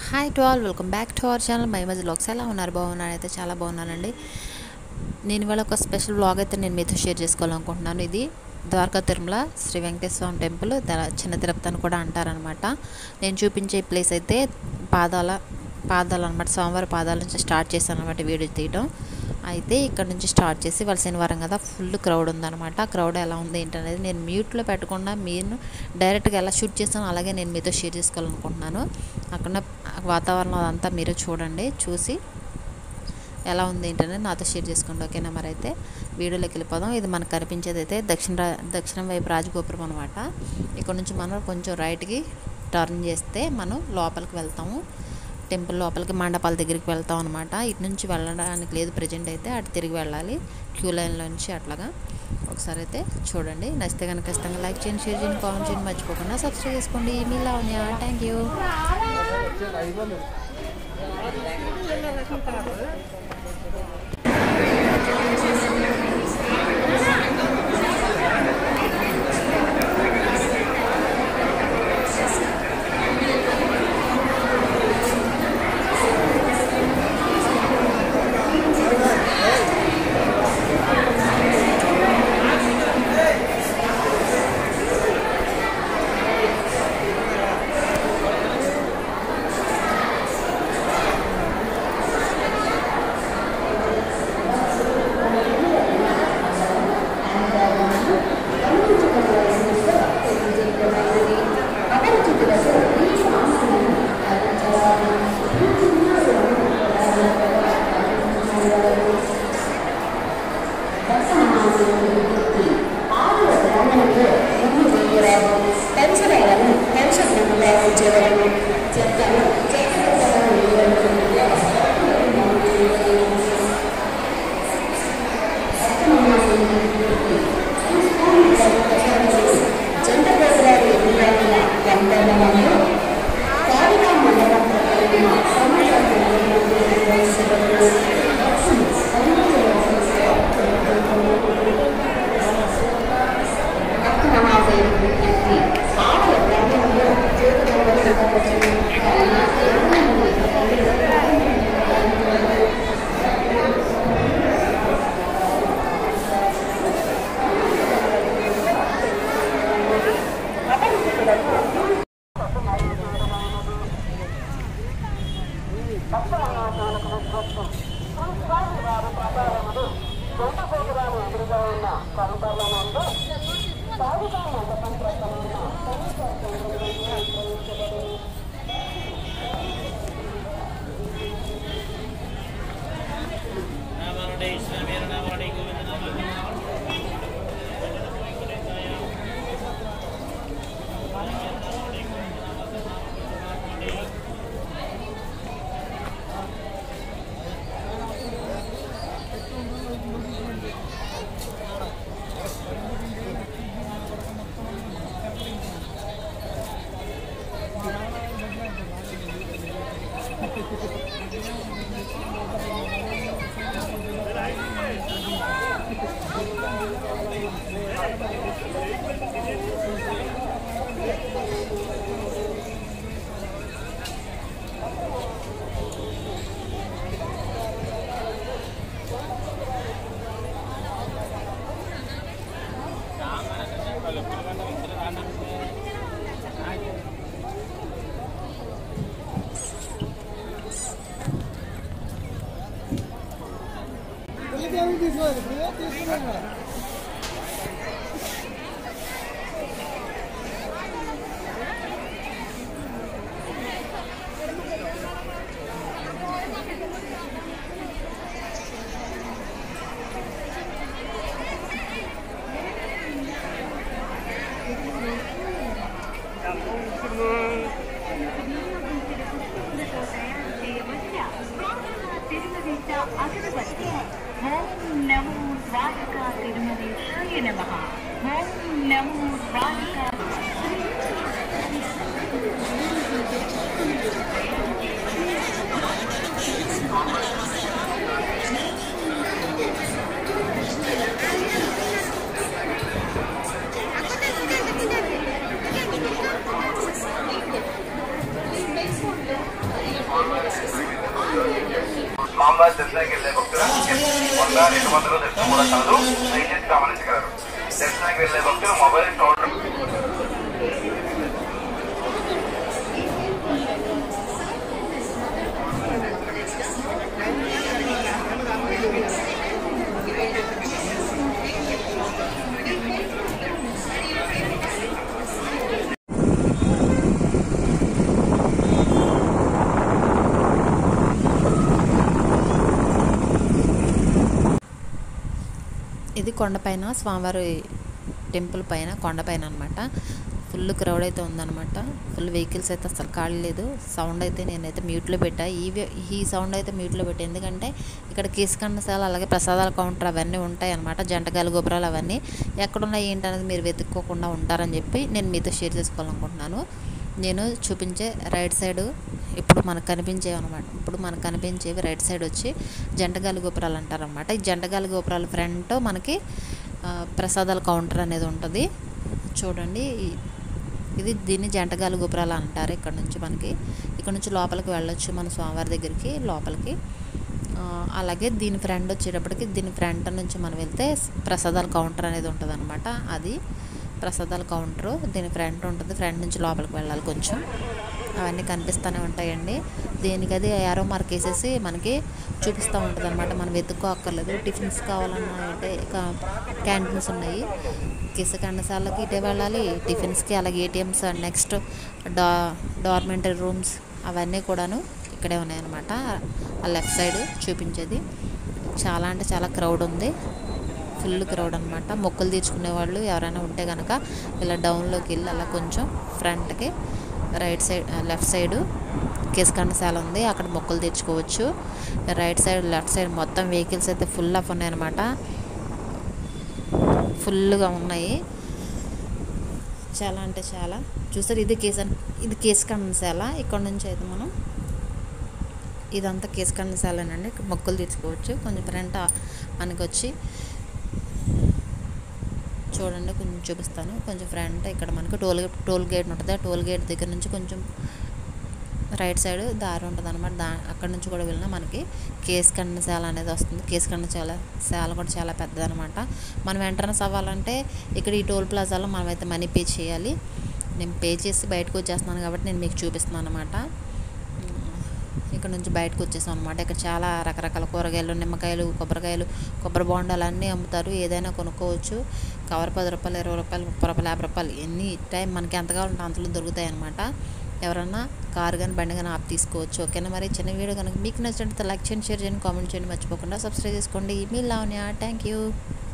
Hi to all welcome back to our channel my మధ్య blogs ఎలా ఉన్నారు బాగున్నారు అయితే చాలా బాగున్నానండి నేను ఇవాళ ఒక స్పెషల్ బ్లాగ్ అయితే నేను మీతో షేర్ చేసుకోవాలనుకుంటున్నాను ఇది ద్వారకా తిరుమల శ్రీ వెంకటేశ్వర స్వామి టెంపుల్ ద- చిన్న తిరుపతి అని కూడా అంటారనమాట నేను చూపించే ప్లేస్ అయితే పాదాల పాదాలు అనమాట స్వామివారి పాదాల నుంచి స్టార్ట్ చేశాను అనమాట వీడియో తీయడం అయితే ఇక్కడ నుంచి స్టార్ట్ చేసి వాళ్ళ శనివారం కదా ఫుల్ క్రౌడ్ ఉందన్నమాట క్రౌడ్ ఎలా ఉంది ఏంటనేది నేను మ్యూట్లో పెట్టకుండా మీరు డైరెక్ట్గా ఎలా షూట్ చేస్తానో అలాగే నేను మీతో షేర్ చేసుకోవాలనుకుంటున్నాను అక్కడ వాతావరణం అదంతా మీరు చూడండి చూసి ఎలా ఉంది ఏంటనేది నాతో షేర్ చేసుకోండి ఓకేనా మరి అయితే వీడియోలోకి వెళ్ళిపోదాం ఇది మనకు కనిపించేది అయితే దక్షిణ రా- దక్షిణం వైపు రాజగోపురం అనమాట ఇక్కడ నుంచి మనం కొంచెం రైట్కి టర్న్ చేస్తే మనం లోపలికి వెళ్తాము టెంపుల్ లోపలికి మండపాల దగ్గరికి వెళ్తాం అనమాట ఇటు నుంచి వెళ్ళడానికి లేదు ప్రజెంట్ అయితే అటు తిరిగి వెళ్ళాలి క్యూ లైన్లో నుంచి అట్లాగా ఒకసారి అయితే చూడండి నచ్చితే కనుక ఖచ్చితంగా లైక్ చేయండి షేర్ చేయండి కామెంట్ చేయండి మర్చిపోకుండా సబ్స్క్రైబ్ చేసుకోండి మీ లావణ్య థ్యాంక్ యూ పెన్షన్లను పెన్షన్ ప్రయాణించేవారు చెప్తాను జంట గోపురాలు ఎదురైన గంటలలో కాళికా మండపం ప్రకటన ఆలయ ప్రాంగణంలో ఓం నమో ద్వారకా తిరుమలేశాయ నమః ఓం నమో ద్వారకా Thank you. స్వామివారి దర్శనానికి వెళ్ళే భక్తులు వంద రెండు వందల దర్శనం కూడా కాదు దయచేసి గమనించగలరు దర్శనానికి వెళ్ళే భక్తులు మొబైల్ షోల్డర్ ఇది కొండపైన స్వామివారి టెంపుల్ పైన కొండపైన అనమాట ఫుల్ క్రౌడ్ అయితే ఉందన్నమాట ఫుల్ వెహికల్స్ అయితే అసలు ఖాళీ లేదు సౌండ్ అయితే నేనైతే మ్యూట్లో పెట్టా ఈ వే- ఈ సౌండ్ అయితే మ్యూట్లో పెట్టా ఎందుకంటే ఇక్కడ కేసుకండశాల అలాగే ప్రసాదాల కౌంటర్ అవన్నీ ఉంటాయి అనమాట జంటగాలి గోపురాలు అవన్నీ ఎక్కడున్నాయి ఏంటనేది మీరు వెతుక్కోకుండా ఉంటారని చెప్పి నేను మీతో షేర్ చేసుకోవాలనుకుంటున్నాను నేను చూపించే రైట్ సైడ్ ఇప్పుడు మనకు కనిపించేవి అనమాట ఇప్పుడు మనకు కనిపించేవి రైట్ సైడ్ వచ్చి జంటగాలి గోపురాలు అంటారనమాట ఈ జంటగాలి గోపురాల ఫ్రంట్ మనకి ఆ, ప్రసాదాల కౌంటర్ అనేది ఉంటుంది చూడండి ఈ- ఇది దీన్ని జంటగాలి గోపురాలు అంటారు ఇక్కడ నుంచి మనకి ఇక్కడ నుంచి లోపలికి వెళ్ళొచ్చు మన స్వామివారి దగ్గరికి లోపలికి ఆ, అలాగే దీని ఫ్రంట్ వచ్చేటప్పటికి దీని ఫ్రంట్ నుంచి మనం వెళ్తే ప్రసాదాల కౌంటర్ అనేది ఉంటుంది అనమాట అది ప్రసాదాల కౌంటరు దీని ఫ్రంట్ ఉంటుంది ఫ్రంట్ నుంచి లోపలికి వెళ్ళాలి కొంచెం అవన్నీ కనిపిస్తూనే ఉంటాయండి దేనికి అది యారో మార్క్ వేసేసి మనకి చూపిస్తూ ఉంటుంది అనమాట మనం వెతుక్కో అక్కర్లేదు టిఫిన్స్ కావాలన్నా అంటే ఇక క్యాంటీన్స్ ఉన్నాయి కిసకండసాలకి ఇటే వెళ్ళాలి టిఫిన్స్కి అలాగే ఏటీఎమ్స్ అండ్ నెక్స్ట్ డా డార్మెంటరీ రూమ్స్ అవన్నీ కూడాను ఇక్కడే ఉన్నాయన్నమాట ఆ లెఫ్ట్ సైడ్ చూపించేది చాలా అంటే చాలా క్రౌడ్ ఉంది ఫుల్ క్రౌడ్ అనమాట మొక్కులు తీర్చుకునే వాళ్ళు ఎవరైనా ఉంటే కనుక ఇలా డౌన్లోకి వెళ్ళి అలా కొంచెం ఫ్రంట్కి రైట్ సైడ్ లెఫ్ట్ సైడు కేసుకండశాల ఉంది అక్కడ మొక్కులు తెచ్చుకోవచ్చు రైట్ సైడ్ లెఫ్ట్ సైడ్ మొత్తం వెహికల్స్ అయితే ఫుల్ ఆఫ్ ఉన్నాయన్నమాట ఫుల్గా ఉన్నాయి చాలా అంటే చాలా చూసారు ఇది కేసు ఇది కేసుకండశాల ఇక్కడ నుంచి అయితే మనం ఇదంతా కేసుకండశాలేనండి ఇక్కడ మొక్కులు తీర్చుకోవచ్చు కొంచెం ఫ్రంట్ మనకి వచ్చి చూడండి కొంచెం చూపిస్తాను కొంచెం ఫ్రంట్ ఇక్కడ మనకు టోల్ గేట్ టోల్ గేట్ ఉంటుంది ఆ టోల్ గేట్ దగ్గర నుంచి కొంచెం రైట్ సైడ్ దారి ఉంటుంది అనమాట దా అక్కడ నుంచి కూడా వెళ్ళినా మనకి కేసు కండశాల అనేది వస్తుంది కేసు కండశాల శాల కూడా చాలా పెద్దదనమాట మనం ఎంట్రన్స్ అవ్వాలంటే ఇక్కడ ఈ టోల్ ప్లాజాలో మనమైతే మనీ పే చేయాలి నేను పే చేసి బయటకు వచ్చేస్తున్నాను కాబట్టి నేను మీకు చూపిస్తున్నాను అనమాట ఇక్కడ నుంచి బయటకు వచ్చేసాం అనమాట ఇక్కడ చాలా రకరకాల కూరగాయలు నిమ్మకాయలు కొబ్బరికాయలు కొబ్బరి బొండాలు అన్నీ అమ్ముతారు ఏదైనా కొనుక్కోవచ్చు కవర్ పది రూపాయలు ఇరవై రూపాయలు ముప్పై రూపాయలు యాభై రూపాయలు ఎన్ని టైం మనకి ఎంత కావాలంటే అంతలో దొరుకుతాయి అనమాట ఎవరన్నా కారు కానీ బండి కానీ ఆప్ తీసుకోవచ్చు ఓకేనా మరి చిన్న వీడియో కనుక మీకు నచ్చినట్లయితే లైక్ చేయండి షేర్ చేయండి కామెంట్ చేయండి మర్చిపోకుండా సబ్స్క్రైబ్ చేసుకోండి మీ లావణ్య థ్యాంక్ యూ